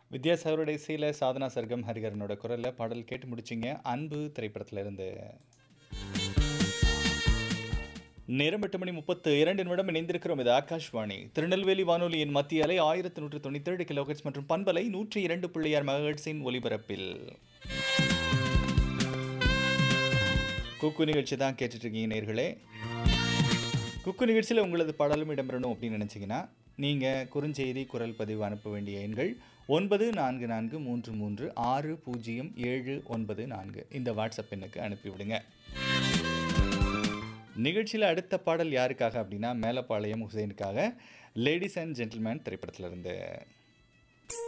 வித்யாசாகரோட இசையில் சாதனா சர்க்கம் ஹரிகரனோட குரலில் பாடல் கேட்டு முடிச்சிங்க அன்பு திரைப்படத்துல இருந்து நேரம் எட்டு மணி முப்பத்து இரண்டு நிமிடம் இணைந்திருக்கிறோம் இது ஆகாஷ்வாணி திருநெல்வேலி வானொலியின் மத்திய அலை ஆயிரத்தி நூற்று தொண்ணூற்றி ஏழு கிலோஹெட்ஸ் மற்றும் பண்பலை நூற்றி இரண்டு புள்ளியார் மெகாஹெட்ஸின் ஒலிபரப்பில் குக்கு நிகழ்ச்சி தான் கேட்டுட்டு இருக்கீங்க நேர்களே குக்கு நிகழ்ச்சியில் உங்களது பாடலும் இடம்பெறணும் அப்படின்னு நினச்சிங்கன்னா நீங்கள் குறுஞ்செய்தி குரல் பதிவு அனுப்ப வேண்டிய எண்கள் ஒன்பது நான்கு நான்கு மூன்று மூன்று ஆறு பூஜ்ஜியம் ஏழு ஒன்பது நான்கு இந்த வாட்ஸ்அப் எண்ணுக்கு அனுப்பிவிடுங்க நிகழ்ச்சியில் அடுத்த பாடல் யாருக்காக அப்படின்னா மேலப்பாளையம் ஹுசைனுக்காக லேடிஸ் அண்ட் ஜென்டில்மேன் திரைப்படத்தில் இருந்து